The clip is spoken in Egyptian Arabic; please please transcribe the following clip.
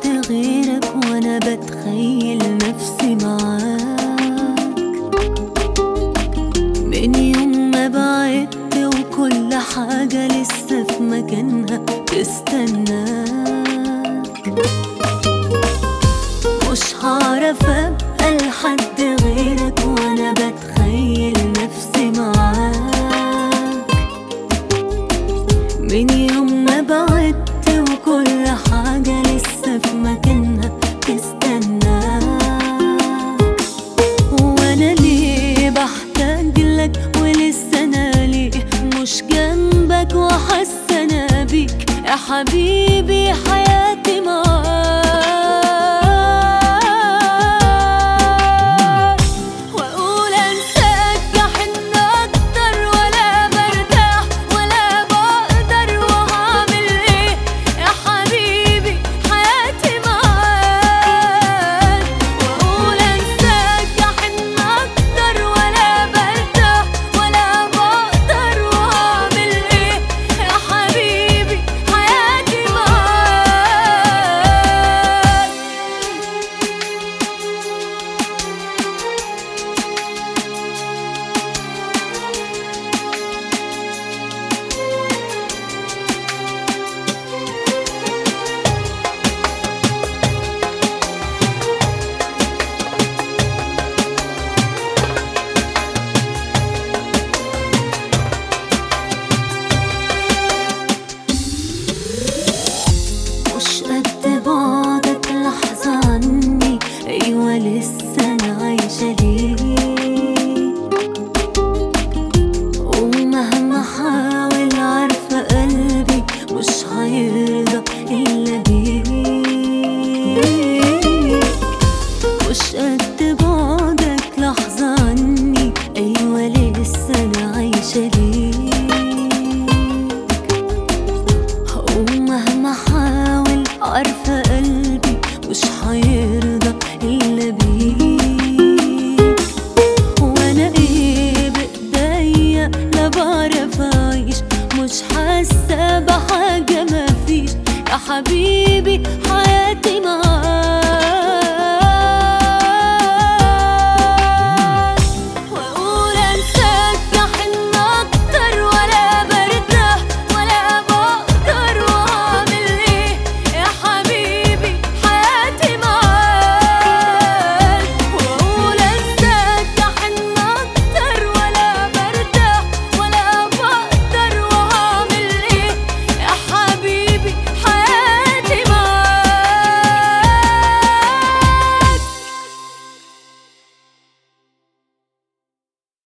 غيرك وانا بتخيل نفسي معاك من يوم ما بعدت وكل حاجة لسه في مكانها تستناك مش هعرف ابقى لحد غيرك وانا بتخيل نفسي معاك من يوم ما بعدت وكل حاجة لسه في مكانها تستناك وانا ليه بحتاج لك ولسه انا ليه مش جنبك وحاسه انا بيك يا حبيبي حياتي معاك واقول انساك احن اكتر ولا برتاح ولا بقدر وهعمل ايه يا حبيبي حياتي معاك واقول انساك احن اكتر ولا برتاح ولا بقدر وهعمل ايه يا حبيبي حياتي معاك مش قد بعدك لحظة عني أيوة لسه أنا عايشة ليك ومهما حاول عارفة قلبي مش هيرضى إلا بيك مش قد بعدك لحظة عني أيوة لسه أنا عايشة ليك ومهما حاول عارفة قلبي مش هيرضى إلا بيك وأنا إيه بإيديا لا بعرف أعيش مش حاسة بحاجة مفيش يا حبيبي حياتي